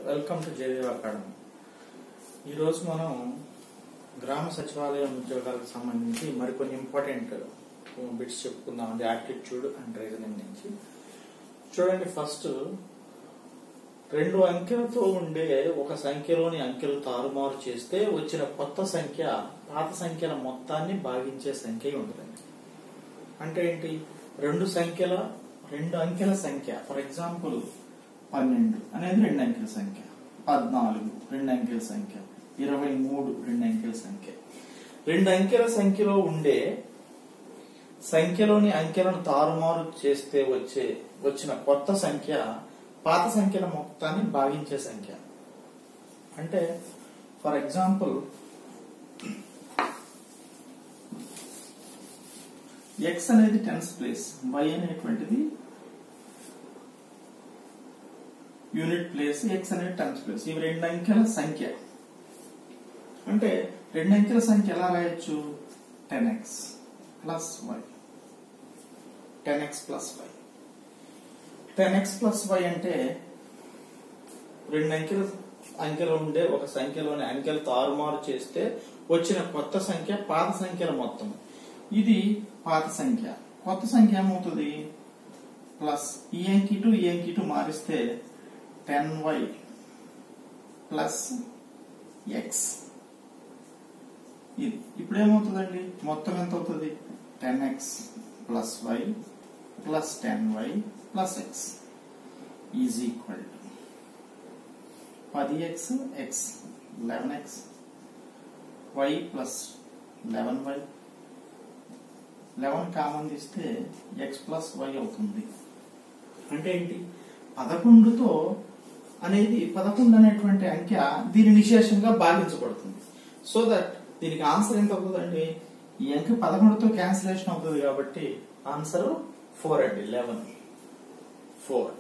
Welcome to JV academy ఈరోజు మనం గ్రామ సచివాలయం ఉద్యోగాలకు సంబంధించి మరికొన్ని ఇంపార్టెంట్ బిట్స్ చెప్పుకుందామండి యాప్టిట్యూడ్ అండ్ రీజనింగ్ నుంచి చూడండి ఫస్ట్ రెండు అంకెలతో ఉండే ఒక సంఖ్యలోని అంకెలు తారుమారు చేస్తే వచ్చిన కొత్త సంఖ్య పాత సంఖ్యల మొత్తాన్ని భాగించే సంఖ్య ఉంటుందండి అంటే ఏంటి రెండు సంఖ్యల రెండు అంకెల సంఖ్య ఫర్ ఎగ్జాంపుల్ పన్నెండు అనేది రెండు అంకెల సంఖ్య పద్నాలుగు రెండు అంకెల సంఖ్య ఇరవై మూడు రెండు అంకెల సంఖ్య రెండు అంకెల సంఖ్యలో ఉండే సంఖ్యలోని అంకెలను తారుమారు చేస్తే వచ్చే వచ్చిన కొత్త సంఖ్య పాత సంఖ్యల మొత్తాన్ని భాగించే సంఖ్య అంటే ఫర్ ఎగ్జాంపుల్ ఎక్స్ అనేది టెన్స్ ప్లేస్ వై అనేటువంటిది యూనిట్ ప్లేస్ ఎక్స్ అనేది టెన్స్ ప్లేస్ ఇవి రెండు అంకెల సంఖ్య అంటే రెండు అంకెల సంఖ్య ఎలా రాయొచ్చు ten X plus Y ten X plus Y ten X plus Y అంటే రెండు అంకెల అంకెలు ఉండే ఒక సంఖ్యలోని అంకెలు తారుమారు చేస్తే వచ్చిన కొత్త సంఖ్య పాత సంఖ్యల మొత్తం ఇది పాత సంఖ్య కొత్త సంఖ్య ఏమవుతుంది ప్లస్ ఈ అంకి టు ఈ అంకి టు మారిస్తే టెన్ వై ప్లస్ ఎక్స్ ఇప్పుడు ఏమవుతుందండి మొత్తం ఎంత అవుతుంది ten X plus Y plus ten Y plus X is equal to పది X X eleven X Y plus eleven Y eleven common తీస్తే ఎక్స్ ప్లస్ వై అవుతుంది అంటే ఏంటి పదకొండుతో అనేది పదకొండు అనేటువంటి అంకె దీని నిశేషంగా భాగించబడుతుంది సో దట్ దీనికి ఆన్సర్ ఎంత అవుతుందండి ఈ అంకె పదకొండుతో క్యాన్సిలేషన్ అవుతుంది కాబట్టి ఆన్సర్ ఫోర్ అండి లెవెన్ ఫోర్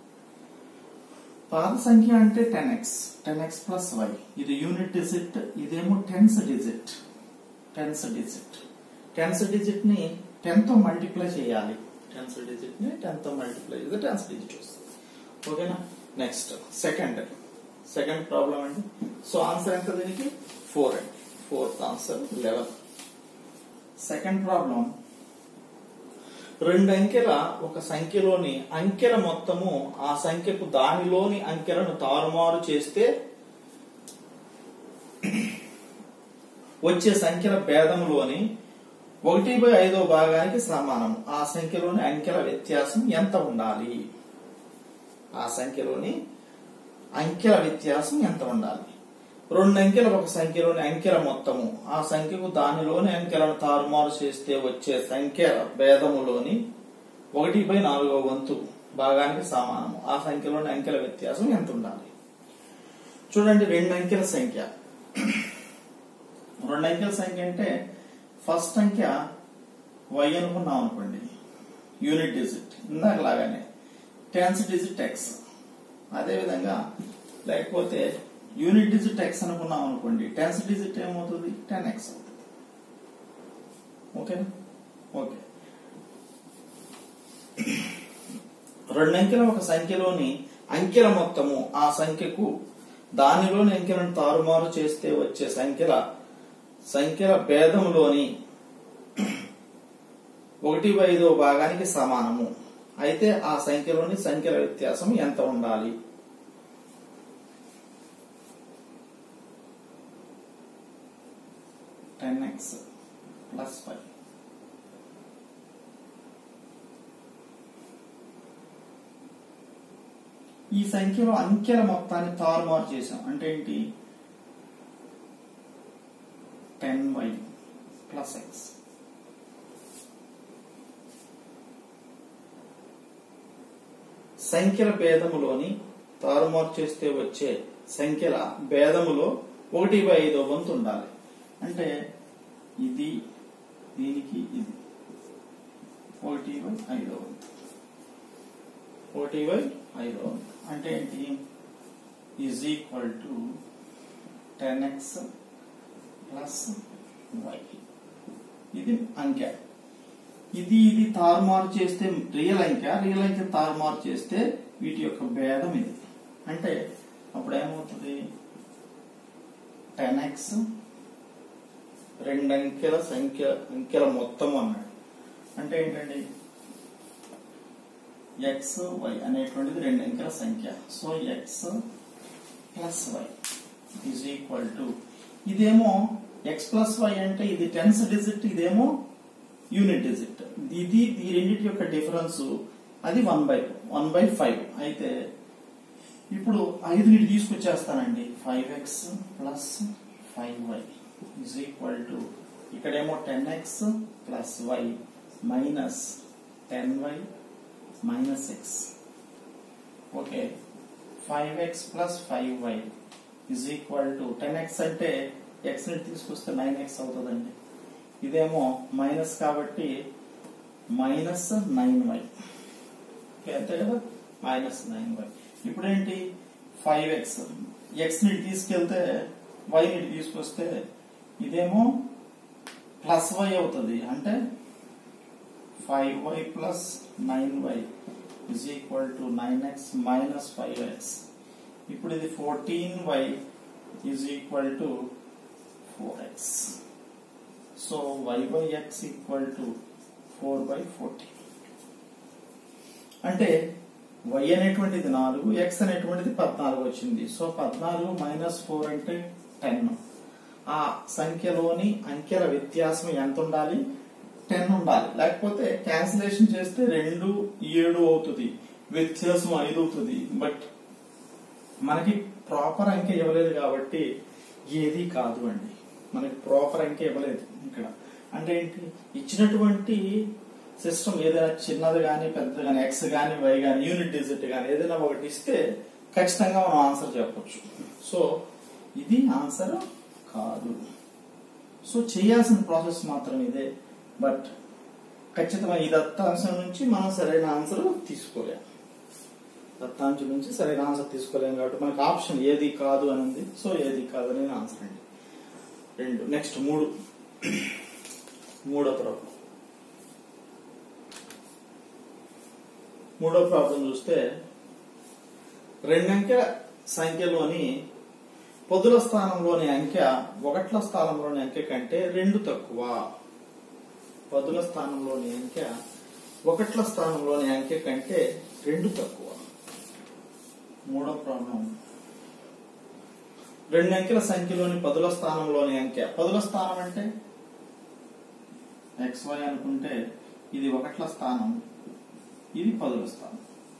పాద సంఖ్య అంటే ten X ten X plus Y ఇది యూనిట్ డిజిట్ ఇదేమో tens digit tens digit tens digit ని టెన్ తో మల్టిప్లై చేయాలి టెన్స్ డిజిట్ ని టెన్ తో మల్టిప్లై చేస్తే టెన్స్ డిజిట్ వస్తుంది ఓకేనా నెక్స్ట్ సెకండ్ సెకండ్ ప్రాబ్లం అండి సో ఆన్సర్ ఎంత దీనికి ఫోర్ అండి fourth answer eleven second problem రెండు అంకెల ఒక సంఖ్యలోని అంకెల మొత్తము ఆ సంఖ్యకు దానిలోని అంకెలను తారుమారు చేస్తే వచ్చే సంఖ్యల భేదములోని ఒకటి బై ఐదో భాగానికి సమానం ఆ సంఖ్యలోని అంకెల వ్యత్యాసం ఎంత ఉండాలి ఆ సంఖ్యలోని అంకెల వ్యత్యాసం ఎంత ఉండాలి రెండు అంకెల ఒక సంఖ్యలోని అంకెల మొత్తము ఆ సంఖ్యకు దానిలోని అంకెలను తారుమారు చేస్తే వచ్చే సంఖ్య భేదములోని ఒకటి బై నాలుగో వంతు భాగానికి సమానము ఆ సంఖ్యలోని అంకెల వ్యత్యాసం ఎంత ఉండాలి చూడండి రెండు అంకెల సంఖ్య రెండు అంకెల సంఖ్య అంటే ఫస్ట్ అంకె వై అనుకున్నాం అనుకోండి యూనిట్ డిజిట్ ఇందాక లాగానే టెన్స్ డిజిట్ ఎక్స్ అదేవిధంగా లేకపోతే యూనిట్ డిజిట్ ఎక్స్ అనుకున్నాం అనుకోండి టెన్స్ డిజిట్ ఏమవుతుంది టెన్ ఎక్స్ అవుతుంది ఓకేనా ఓకే రెండు అంకెల ఒక సంఖ్యలోని అంకెల మొత్తము ఆ సంఖ్యకు దానిలోని అంకెలను తారుమారు చేస్తే వచ్చే సంఖ్యల సంఖ్యల భేదములోని ఒకటి బై ఐదో భాగానికి సమానము అయితే ఆ సంఖ్యలోని సంఖ్యల వ్యత్యాసం ఎంత ఉండాలి టెన్ ఎక్స్ ప్లస్ ఫైవ్ ఈ సంఖ్యలో అంకెల మొత్తాన్ని తారుమారు చేసాం అంటే ఏంటి టెన్ వై ప్లస్ ఎక్స్ సంఖ్యల భేదములోని తారుమారు చేస్తే వచ్చే సంఖ్యల భేదములో ఒకటి బై ఐదో వంతు ఉండాలి అంటే ఇది దీనికి ఇది ఒకటి బై ఐదో వంతు ఒకటి బై ఐదో వంతు అంటే ఏంటి is equal to ten X plus Y ఇది అంకె ఇది ఇది తారుమారు చేస్తే రియల్ అంకె రియల్ అంకె తారుమారు చేస్తే వీటి యొక్క భేదం ఇది అంటే అప్పుడు ఏమవుతుంది టెన్ ఎక్స్ రెండు అంకెల సంఖ్య అంకెల మొత్తం అన్నాడు అంటే ఏంటండి ఎక్స్ వై అనేటువంటిది రెండు అంకెల సంఖ్య so X plus Y is equal to ఇదేమో ఎక్స్ ప్లస్ వై అంటే ఇది టెన్స్ డిజిట్ ఇదేమో యూనిట్ డిజిట్ ఇది ఈ రెండింటి యొక్క డిఫరెన్స్ అది one by one by five అయితే ఇప్పుడు ఐదుని తీసుకొచ్చేస్తానండి five X plus five Y is equal to ఇక్కడేమో ten X plus Y minus ten Y minus X okay five X plus five Y is equal to ten X అంటే X ని తీసుకొస్తే nine X అవుతుందండి ఇదేమో minus కాబట్టి minus nine y అంతే కదా minus nine y ఇప్పుడు ఏంటి ఫైవ్ ఎక్స్ ఎక్స్ ని తీసుకెళ్తే వై ని తీసుకొస్తే ఇదేమో ప్లస్ వై అవుతుంది అంటే five Y plus nine Y is equal to nine X minus five X ఇప్పుడు ఇది fourteen Y is equal to four X so Y by X equal to four by fourteen అంటే Y అనేటువంటిది నాలుగు X అనేటువంటిది పద్నాలుగు వచ్చింది so పద్నాలుగు minus four అంటే టెన్ ఆ సంఖ్యలోని అంకెల వ్యత్యాసం ఎంత ఉండాలి టెన్ ఉండాలి లేకపోతే క్యాన్సిలేషన్ చేస్తే రెండు ఏడు అవుతుంది వ్యత్యాసం ఐదు అవుతుంది బట్ మనకి ప్రాపర్ అంకె ఇవ్వలేదు కాబట్టి ఏది కాదు అండి మనకి ప్రాపర్ అంకె ఇవ్వలేదు ఇక్కడ అంటే ఏంటి ఇచ్చినటువంటి సిస్టమ్ ఏదైనా చిన్నది కానీ పెద్దది కానీ ఎక్స్ కానీ వై కానీ యూనిట్ డిజిట్ కానీ ఏదైనా ఒకటి ఇస్తే ఖచ్చితంగా మనం ఆన్సర్ చెప్పొచ్చు సో ఇది ఆన్సర్ కాదు సో చేయాల్సిన ప్రాసెస్ మాత్రం ఇదే బట్ ఖచ్చితంగా ఈ దత్తాంశం నుంచి మనం సరైన ఆన్సర్ తీసుకోలేం దత్తాంశం నుంచి సరైన ఆన్సర్ తీసుకోలేం కాబట్టి మనకి ఆప్షన్ ఏది కాదు అని ఉంది సో ఏది కాదు అనేది ఆన్సర్ అండి రెండు నెక్స్ట్ మూడు మూడో ప్రాబ్లం మూడో ప్రాబ్లం చూస్తే రెండంకెల సంఖ్యలోని పొదుల స్థానంలోని అంకె ఒకట్ల స్థానంలోని అంకె కంటే రెండు తక్కువ పదుల స్థానంలోని అంకె ఒకట్ల స్థానంలోని అంకె కంటే రెండు తక్కువ మూడో ప్రాబ్లం రెండు అంకెల సంఖ్యలోని పదుల స్థానంలోని అంకె పదుల స్థానం అంటే ఎక్స్ వై అనుకుంటే ఇది ఒకట్ల స్థానం ఇది పదుల స్థానం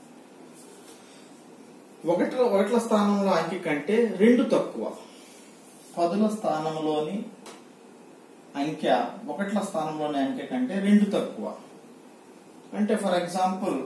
ఒకట్ల ఒకట్ల స్థానంలో అంకె కంటే రెండు తక్కువ పదుల స్థానంలోని అంకె ఒకట్ల స్థానంలోని అంకె కంటే రెండు తక్కువ అంటే ఫర్ ఎగ్జాంపుల్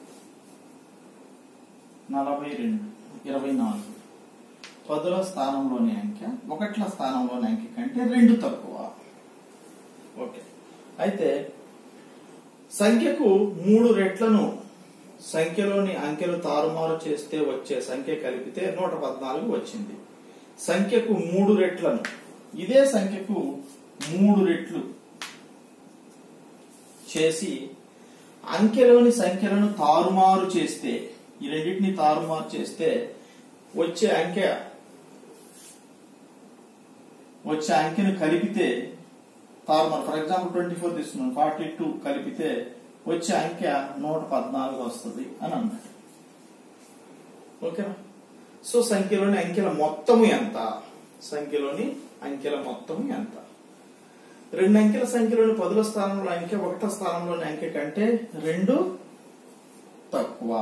నలభై రెండు ఇరవై నాలుగు పదుల స్థానంలోని అంకె ఒకట్ల స్థానంలోని అంకె కంటే రెండు తక్కువ ఓకే అయితే సంఖ్యకు మూడు రెట్లను సంఖ్యలోని అంకెలు తారుమారు చేస్తే వచ్చే సంఖ్య కలిపితే నూట పద్నాలుగు వచ్చింది సంఖ్యకు మూడు రెట్లను ఇదే సంఖ్యకు మూడు రెట్లు చేసి అంకెలోని సంఖ్యలను తారుమారు చేస్తే ఈ రెండింటిని తారుమారు చేస్తే వచ్చే అంకె వచ్చే అంకెను కలిపితే తారుమారు ఫర్ ఎగ్జాంపుల్ ట్వంటీ ఫోర్ తీసుకున్నాను ఫార్టీ టూ కలిపితే వచ్చే అంకె నూట పద్నాలుగు వస్తుంది అని అన్నాడు ఓకేనా సో సంఖ్యలోని అంకెల మొత్తము ఎంత సంఖ్యలోని అంకెల మొత్తము ఎంత రెండు అంకెల సంఖ్యలోని పదుల స్థానంలో అంకె ఒకటో స్థానంలోని అంకె కంటే రెండు తక్కువ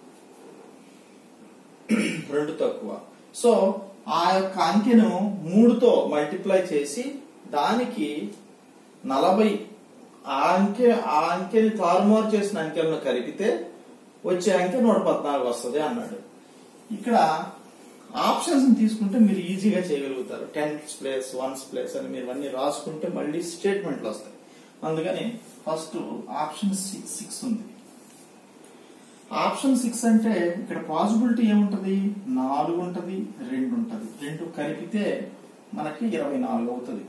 రెండు తక్కువ సో ఆ యొక్క అంకెను మూడుతో మల్టిప్లై చేసి దానికి నలభై ఆ అంకె ఆ అంకెని తారుమారు చేసిన అంకెలను కలిపితే వచ్చే అంకె నూట పద్నాలుగు వస్తుంది అన్నాడు ఇక్కడ ఆప్షన్స్ తీసుకుంటే మీరు ఈజీగా చేయగలుగుతారు టెన్స్ ప్లేస్ వన్స్ ప్లేస్ అని మీరు అన్ని రాసుకుంటే మళ్ళీ స్టేట్మెంట్లు వస్తాయి అందుకని ఫస్ట్ ఆప్షన్ సిక్స్ సిక్స్ ఉంది ఆప్షన్ సిక్స్ అంటే ఇక్కడ పాసిబిలిటీ ఏముంటది నాలుగు ఉంటది రెండు ఉంటది రెండు కలిపితే మనకి ఇరవై నాలుగు అవుతుంది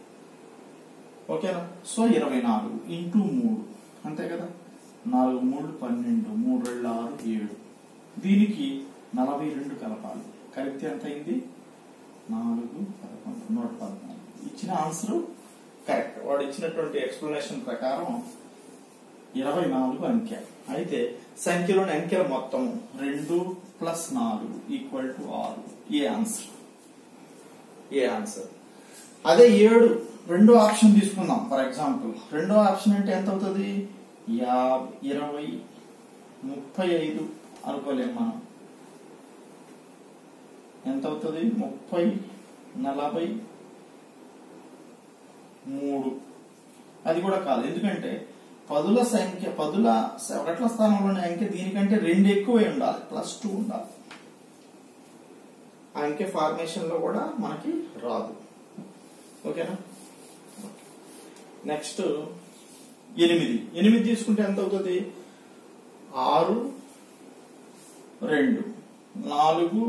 ఓకేనా సో ఇరవై నాలుగు ఇంటూ మూడు అంతే కదా నాలుగు మూడు పన్నెండు మూడు రెండు ఆరు ఏడు దీనికి నలభై రెండు కలపాలి కలిపితే ఎంత అయింది నాలుగు పదకొండు నూట పద్నాలుగు ఇచ్చిన ఆన్సర్ కరెక్ట్ వాడు ఇచ్చినటువంటి ఎక్స్ప్లెనేషన్ ప్రకారం ఇరవై నాలుగు అంకె అయితే సంఖ్యలోని అంకెల మొత్తం రెండు ప్లస్ నాలుగు ఈక్వల్ టు ఆరు ఏ ఆన్సర్ ఏ ఆన్సర్ అదే ఏడు రెండో ఆప్షన్ తీసుకుందాం ఫర్ ఎగ్జాంపుల్ రెండో ఆప్షన్ అంటే ఎంత అవుతుంది యాభై ఇరవై ముప్పై ఐదు అనుకోలేం మనం ఎంత అవుతుంది ముప్పై నలభై మూడు అది కూడా కాదు ఎందుకంటే పదుల సంఖ్య పదుల ఒకట్ల స్థానంలోని అంకె దీనికంటే రెండు ఎక్కువే ఉండాలి ప్లస్ టూ ఉండాలి ఆ అంకె ఫార్మేషన్ లో కూడా మనకి రాదు ఓకేనా నెక్స్ట్ ఎనిమిది ఎనిమిది తీసుకుంటే ఎంత అవుతుంది ఆరు రెండు నాలుగు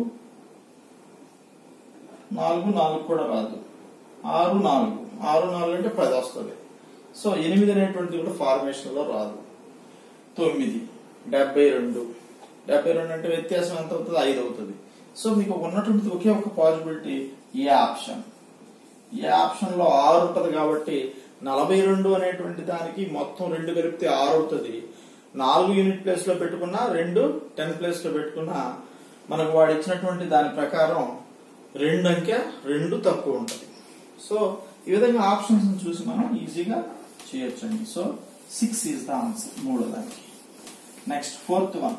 నాలుగు నాలుగు కూడా రాదు ఆరు నాలుగు ఆరు నాలుగు అంటే పది వస్తుంది సో ఎనిమిది అనేటువంటిది కూడా ఫార్మేషన్ లో రాదు తొమ్మిది డెబ్బై రెండు డెబ్బై రెండు అంటే వ్యత్యాసం ఎంత అవుతుంది ఐదు అవుతుంది సో మీకు ఉన్నటువంటి ఒకే ఒక possibility A option A option లో ఆరు ఉంటది కాబట్టి నలభై రెండు అనేటువంటి దానికి మొత్తం రెండు కలిపితే ఆరు అవుతుంది నాలుగు యూనిట్ ప్లేస్ లో పెట్టుకున్నా రెండు టెన్ ప్లేస్ లో పెట్టుకున్నా మనకు వాడు ఇచ్చినటువంటి దాని ప్రకారం రెండు అంకె రెండు తక్కువ ఉంటుంది సో ఈ విధంగా ఆప్షన్స్ చూసి మనం ఈజీగా చేయొచ్చండి so six is the answer మూడో దానికి నెక్స్ట్ ఫోర్త్ వన్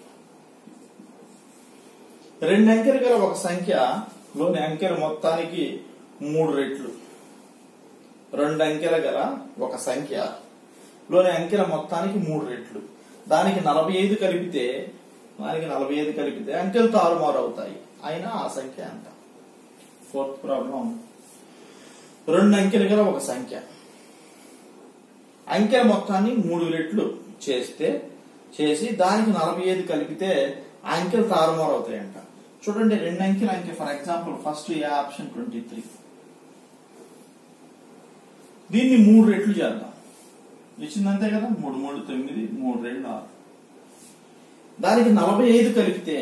రెండు అంకెలు గల ఒక సంఖ్య లోని అంకెల మొత్తానికి మూడు రెట్లు రెండు అంకెల గల ఒక సంఖ్య లోని అంకెల మొత్తానికి మూడు రెట్లు దానికి నలభై ఐదు కలిపితే దానికి నలభై ఐదు కలిపితే అంకెలు తారుమారు అవుతాయి అయినా ఆ సంఖ్య ఎంత ఫోర్త్ ప్రాబ్లం రెండు అంకెలు గల ఒక సంఖ్య అంకెల మొత్తాన్ని మూడు రెట్లు చేస్తే చేసి దానికి నలభై ఐదు కలిపితే ఆ అంకెలు తారుమారు అవుతాయంట చూడండి రెండు అంకెల అంకె for example first A option twenty three దీన్ని మూడు రెట్లు చేద్దాం ఇచ్చిందంతే కదా మూడు మూడు తొమ్మిది మూడు రెండు ఆరు దానికి నలభై ఐదు కలిపితే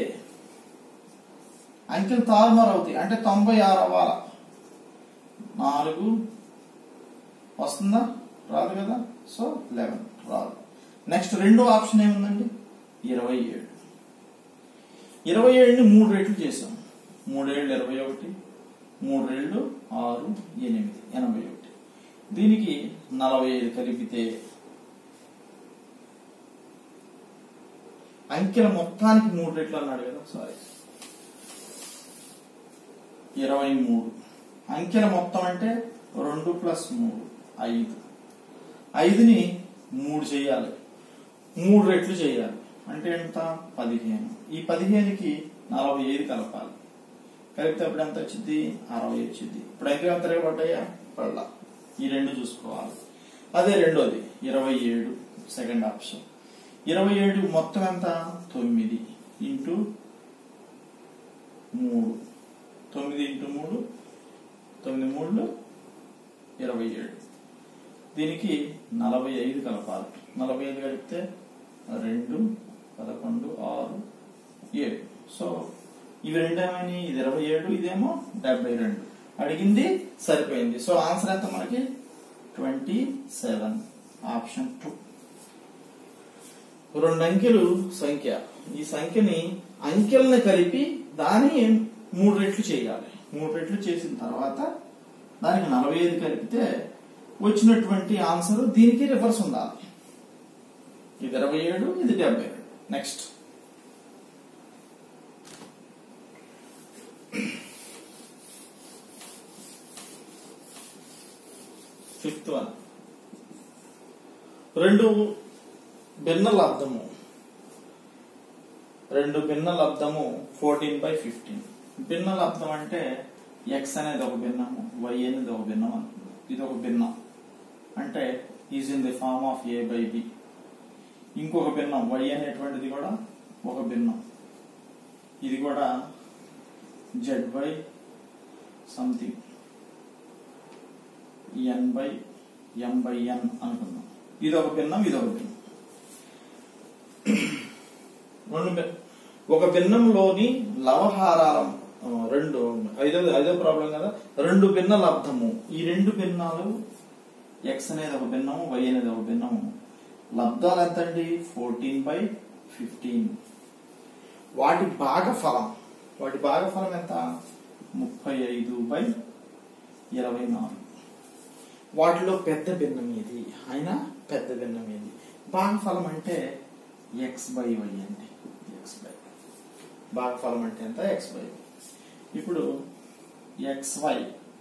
అంకెలు తారుమారు అవుతాయి అంటే తొంభై ఆరు అవ్వాల నాలుగు వస్తుందా రాదు కదా సో లెవెన్ రాదు నెక్స్ట్ రెండో ఆప్షన్ ఏముందండి ఇరవై ఏడు ఇరవై ఏడుని మూడు రెట్లు చేసాం మూడేళ్ళు ఇరవై ఒకటి మూడు రెళ్ళు ఆరు ఎనిమిది ఎనభై ఒకటి దీనికి నలభై ఐదు కలిపితే అంకెల మొత్తానికి మూడు రెట్లు అన్నాడు కదా సారీ ఇరవై మూడు అంకెల మొత్తం అంటే రెండు ప్లస్ మూడు ఐదు ఐదుని మూడు చేయాలి మూడు రెట్లు చేయాలి అంటే ఎంత పదిహేను ఈ పదిహేనుకి నలభై ఐదు కలపాలి కలిపితే అప్పుడు ఎంత వచ్చింది అరవై వచ్చింది ఇప్పుడు అంకెలు ఎంత పడ్డాయా పడలా ఈ రెండు చూసుకోవాలి అదే రెండోది ఇరవై ఏడు సెకండ్ ఆప్షన్ ఇరవై ఏడు మొత్తం ఎంత తొమ్మిది ఇంటూ మూడు తొమ్మిది ఇంటూ మూడు తొమ్మిది మూడు ఇరవై ఏడు దీనికి నలభై ఐదు కలపాలి నలభై ఐదు కలిపితే రెండు పదకొండు ఆరు ఏడు సో ఇవి రెండేమని ఇది ఇరవై ఏడు ఇదేమో డెబ్బై రెండు అడిగింది సరిపోయింది సో ఆన్సర్ ఎంత మనకి ట్వంటీ సెవెన్ ఆప్షన్ టూ రెండు అంకెలు సంఖ్య ఈ సంఖ్యని అంకెల్ని కలిపి దాన్ని మూడు రెట్లు చేయాలి మూడు రెట్లు చేసిన తర్వాత దానికి నలభై ఐదు కలిపితే వచ్చినటువంటి ఆన్సర్ దీనికి రివర్స్ ఉండాలి ఇది ఇరవై ఏడు ఇది డెబ్బై ఏడు నెక్స్ట్ ఫిఫ్త్ వన్ రెండు భిన్న లబ్ధము రెండు భిన్న లబ్ధము ఫోర్టీన్ బై ఫిఫ్టీన్ భిన్న లబ్ధం అంటే ఎక్స్ అనేది ఒక భిన్నము వై అనేది ఒక భిన్నం అనుకుందాం ఇది ఒక భిన్నం అంటే is in the form of A by B ఇంకొక భిన్నం వై అనేటువంటిది కూడా ఒక భిన్నం ఇది కూడా Z by something N by M by N అనుకుందాం ఇది ఒక భిన్నం ఇది ఒక భిన్నం రెండు భి- ఒక భిన్నంలోని లవహారాల ఆ, రెండు ఐదో ఐదో ప్రాబ్లం కదా రెండు భిన్న లబ్ధము ఈ రెండు భిన్నాలు ఎక్స్ అనేది ఒక భిన్నము వై అనేది ఒక భిన్నము లబ్ధాలు ఎంత అండి ఫోర్టీన్ బై ఫిఫ్టీన్ వాటి భాగఫలం వాటి భాగఫలం ఎంత ముప్పై ఐదు బై ఇరవై నాలుగు వాటిలో పెద్ద భిన్నం ఏది అయినా పెద్ద భిన్నం ఏది భాగఫలం అంటే ఎక్స్ బై వై అండి ఎక్స్ బై భాగఫలం అంటే ఎంత ఎక్స్ బై ఇప్పుడు X Y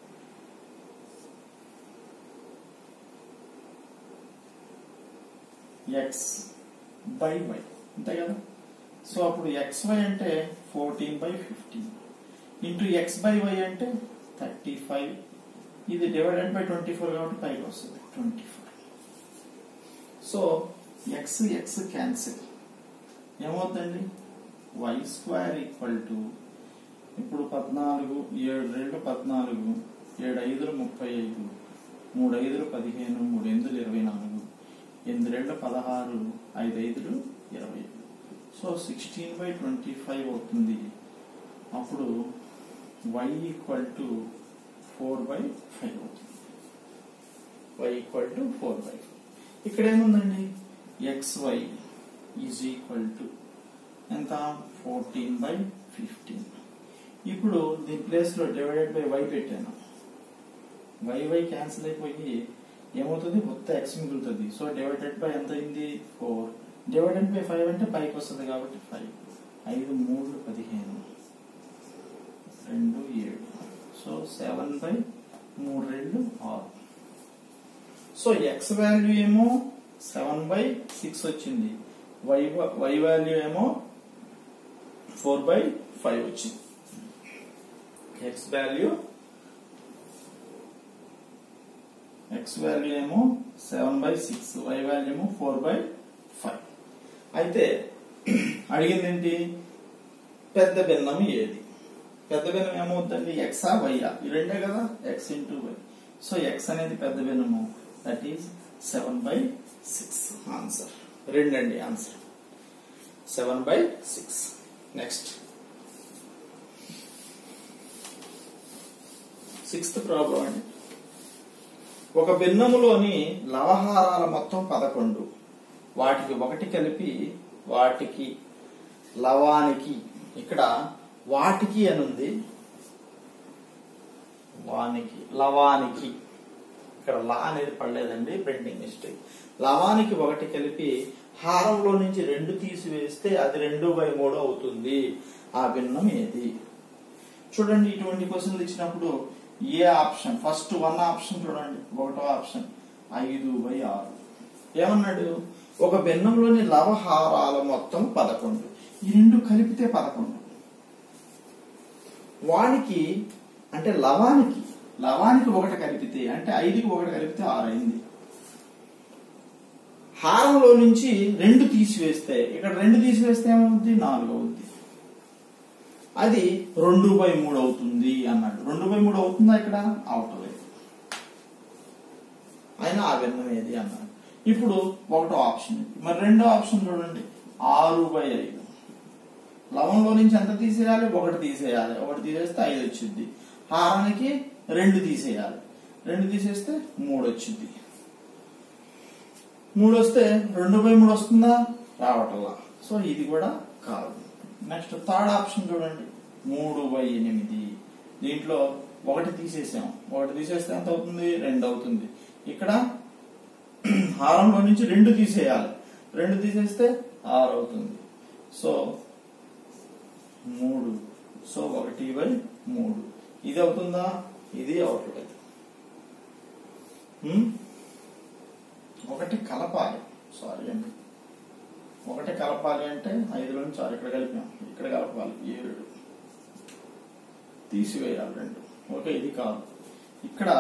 X by Y అంతే కదా సో అప్పుడు ఎక్స్ వై అంటే fourteen by fifteen into X by Y అంటే థర్టీ ఫైవ్ ఇది డివైడెడ్ బై ట్వంటీ ఫోర్ కాబట్టి పైకి వస్తుంది twenty four so X X cancel ఏమవుతుందండి వై స్క్వేర్ ఈక్వల్ టు ఇప్పుడు పద్నాలుగు ఏడు రెండు పద్నాలుగు ఏడు ఐదులు ముప్పై ఐదు మూడు ఐదులు పదిహేను మూడు ఎనిమిదిలు ఇరవై నాలుగు ఎనిమిది రెండు పదహారు ఐదు ఐదులు ఇరవై so sixteen by twenty five అవుతుంది అప్పుడు Y equal to four by five అవుతుంది Y equal to four by ఇక్కడ ఏముందండి X Y is equal to ఎంత ఫోర్టీన్ బై ఫిఫ్టీన్ ఇప్పుడు దీని ప్లేస్ లో డివైడెడ్ బై వై పెట్టాను వై వై క్యాన్సిల్ అయిపోయి ఏమవుతుంది మొత్తం ఎక్స్ మిగులుతుంది సో డివైడెడ్ బై ఎంత అయింది ఫోర్ డివైడెడ్ బై ఫైవ్ అంటే పైకి వస్తుంది కాబట్టి ఫైవ్ ఐదు మూడు పదిహేను రెండు ఏడు సో సెవెన్ బై మూడు రెండు ఆరు సో ఎక్స్ వాల్యూ ఏమో సెవెన్ బై సిక్స్ వచ్చింది వై వై వాల్యూ ఏమో ఫోర్ బై ఫైవ్ వచ్చింది ఎక్స్ వాల్యూ ఎక్స్ వాల్యూ ఏమో seven by six Y value ఏమో ఫోర్ బై ఫైవ్ అయితే అడిగింది ఏంటి పెద్ద భిన్నం ఏది పెద్ద భిన్నం ఏమవుతుంది ఎక్సా వైయా ఈ రెండే కదా X into Y so X అనేది పెద్ద భిన్నము that is seven by six answer రెండండి answer seven by six next sixth problem అండి ఒక భిన్నములోని లవహారాల మొత్తం పదకొండు వాటికి ఒకటి కలిపి వాటికి లవానికి ఇక్కడ వాటికి అని ఉంది వానికి లవానికి ఇక్కడ లా అనేది పడలేదండి ప్రింటింగ్ మిస్టేక్ లవానికి ఒకటి కలిపి హారంలో నుంచి రెండు తీసివేస్తే అది రెండు బై మూడు అవుతుంది ఆ భిన్నం ఏది చూడండి ఇటువంటి క్వశ్చన్లు ఇచ్చినప్పుడు A option first one option చూడండి ఒకటో ఆప్షన్ ఐదు బై ఆరు ఏమన్నాడు ఒక భిన్నంలోని లవహారాల మొత్తం పదకొండు ఈ రెండు కలిపితే పదకొండు వానికి అంటే లవానికి లవానికి ఒకటి కలిపితే అంటే ఐదుకి ఒకటి కలిపితే ఆరు అయింది హారంలో నుంచి రెండు తీసివేస్తే ఇక్కడ రెండు తీసివేస్తే ఏమవుద్ది నాలుగు అవుద్ది అది రెండు బై మూడు అవుతుంది అన్నాడు రెండు బై మూడు అవుతుందా ఇక్కడ అవటలేదు అయినా ఆ భిన్నం ఏది అన్నాడు ఇప్పుడు ఒకటో ఆప్షన్ మరి రెండో ఆప్షన్ చూడండి ఆరు బై ఐదు లవంలో నుంచి ఎంత తీసేయాలి ఒకటి తీసేయాలి ఒకటి తీసేస్తే ఐదు వచ్చింది హారానికి రెండు తీసేయాలి రెండు తీసేస్తే మూడు వచ్చింది మూడు వస్తే రెండు బై మూడు వస్తుందా రావటంలా సో ఇది కూడా కాదు నెక్స్ట్ థర్డ్ ఆప్షన్ చూడండి మూడు బై ఎనిమిది దీంట్లో ఒకటి తీసేసాం ఒకటి తీసేస్తే ఎంత అవుతుంది రెండు అవుతుంది ఇక్కడ హారంలో నుంచి రెండు తీసేయాలి రెండు తీసేస్తే ఆరు అవుతుంది సో మూడు సో ఒకటి బై మూడు ఇది అవుతుందా ఇది అవట్లేదు హ్మ్? ఒకటి కలపాలి సారీ అండి ఒకటి కలపాలి అంటే ఐదులో నుంచి ఆరు ఇక్కడ కలిపాం ఇక్కడ కలపాలి ఏడు తీసివేయాలి రెండు ఓకే ఇది కాదు ఇక్కడ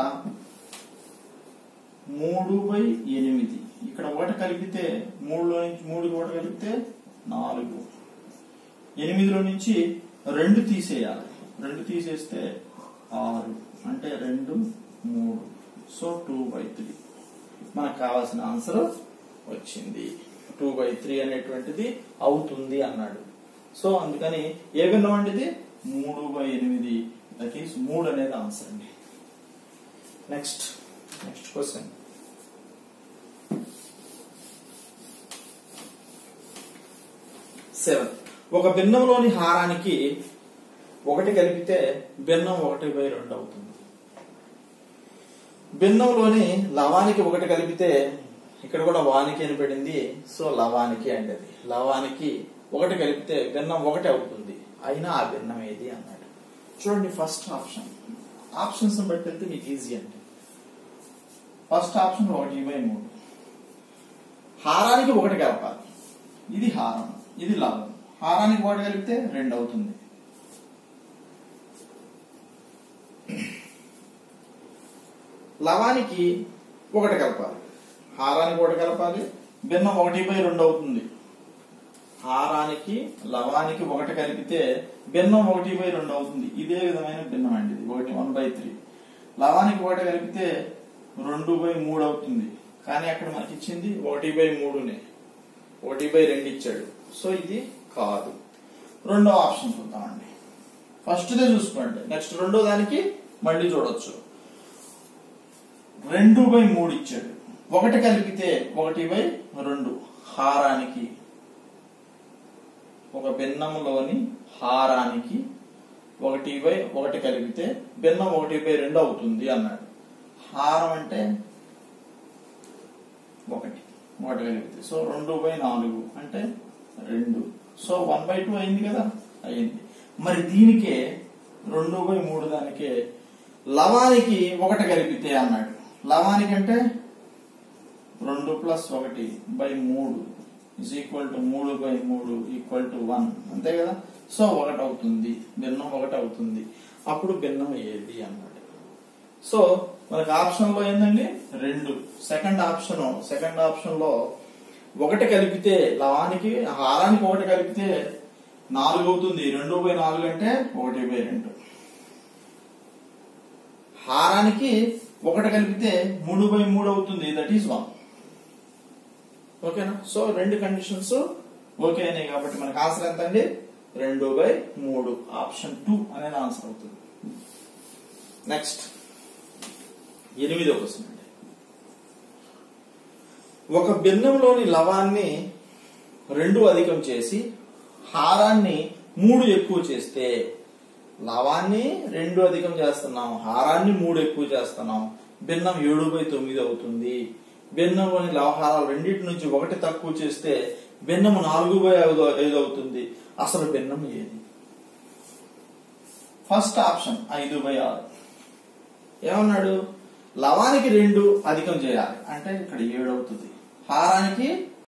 మూడు బై ఎనిమిది ఇక్కడ ఒకటి కలిపితే మూడులో నుంచి మూడుకి ఒకటి కలిపితే నాలుగు ఎనిమిదిలో నుంచి రెండు తీసేయాలి రెండు తీసేస్తే ఆరు అంటే రెండు మూడు సో టూ బై త్రీ మనకు కావాల్సిన ఆన్సర్ వచ్చింది టూ బై త్రీ అనేటువంటిది అవుతుంది అన్నాడు సో అందుకని ఏ భిన్నం అండి ఇది మూడు బై ఎనిమిది దట్ ఈస్ మూడు అనేది ఆన్సర్ అండి నెక్స్ట్ నెక్స్ట్ క్వశ్చన్ సెవెన్ ఒక భిన్నంలోని హారానికి ఒకటి కలిపితే భిన్నం ఒకటి బై రెండు అవుతుంది భిన్నంలోని లవానికి ఒకటి కలిపితే ఇక్కడ కూడా వానికి అని పడింది సో లవానికి అండి అది లవానికి ఒకటి కలిపితే భిన్నం ఒకటి అవుతుంది అయినా ఆ భిన్నం ఏది అన్నాడు చూడండి ఫస్ట్ ఆప్షన్ ఆప్షన్స్ బట్టి వెళ్తే మీకు ఈజీ అండి ఫస్ట్ ఆప్షన్ ఒకటి బై మూడు హారానికి ఒకటి కలపాలి ఇది హారం ఇది లవం హారానికి ఒకటి కలిపితే రెండు అవుతుంది లవానికి ఒకటి కలపాలి హారానికి ఒకటి కలపాలి భిన్నం ఒకటి బై రెండు అవుతుంది హారానికి లవానికి ఒకటి కలిపితే భిన్నం ఒకటి బై రెండు అవుతుంది ఇదే విధమైన భిన్నం అండి ఇది ఒకటి వన్ బై త్రీ లవానికి ఒకటి కలిపితే రెండు బై మూడు అవుతుంది కానీ అక్కడ మనకి ఇచ్చింది ఒకటి బై మూడునే ఒకటి బై రెండు ఇచ్చాడు సో ఇది కాదు రెండో ఆప్షన్ చూద్దామండి ఫస్ట్దే చూసుకోండి నెక్స్ట్ రెండో దానికి మళ్ళీ చూడొచ్చు రెండు బై మూడు ఇచ్చాడు ఒకటి కలిపితే ఒకటి బై రెండు హారానికి ఒక భిన్నంలోని హారానికి ఒకటి బై ఒకటి కలిపితే భిన్నం ఒకటి బై రెండు అవుతుంది అన్నాడు హారం అంటే ఒకటి ఒకటి కలిపితే సో రెండు బై నాలుగు అంటే రెండు సో వన్ బై టూ అయింది కదా అయింది మరి దీనికే రెండు బై మూడు దానికే లవానికి ఒకటి కలిపితే అన్నాడు లవానికి అంటే రెండు ప్లస్ ఒకటి బై మూడు ఇజ్ ఈక్వల్ టు మూడు బై మూడు ఈక్వల్ టు వన్ అంతే కదా సో ఒకటి అవుతుంది భిన్నం ఒకటి అవుతుంది అప్పుడు భిన్నం ఏది అన్నాడు సో మనకి ఆప్షన్ లో ఏందండి రెండు సెకండ్ ఆప్షన్ సెకండ్ ఆప్షన్ లో ఒకటి కలిపితే లవానికి హారానికి ఒకటి కలిపితే నాలుగు అవుతుంది రెండు బై నాలుగు అంటే ఒకటి బై రెండు హారానికి ఒకటి కలిపితే మూడు బై మూడు అవుతుంది దట్ ఈస్ వన్ ఓకేనా సో రెండు కండిషన్స్ ఓకే అయినాయి కాబట్టి మనకి ఆన్సర్ ఎంత అండి రెండు బై మూడు ఆప్షన్ టూ అనేది ఆన్సర్ అవుతుంది నెక్స్ట్ ఎనిమిదో క్వశ్చన్ అండి ఒక భిన్నంలోని లవాన్ని రెండు అధికం చేసి హారాన్ని మూడు ఎక్కువ చేస్తే లవాన్ని రెండు అధికం చేస్తున్నాం హారాన్ని మూడు ఎక్కువ చేస్తున్నాం భిన్నం ఏడు బై తొమ్మిది అవుతుంది భిన్నంలోని లవహారాలు రెండింటి నుంచి ఒకటి తక్కువ చేస్తే భిన్నము నాలుగు బై ఐదు ఐదు అవుతుంది అసలు భిన్నం ఏది ఫస్ట్ ఆప్షన్ ఐదు బై ఆరు ఏమన్నాడు లవానికి రెండు అధికం చేయాలి అంటే ఇక్కడ ఏడు అవుతుంది హారానికి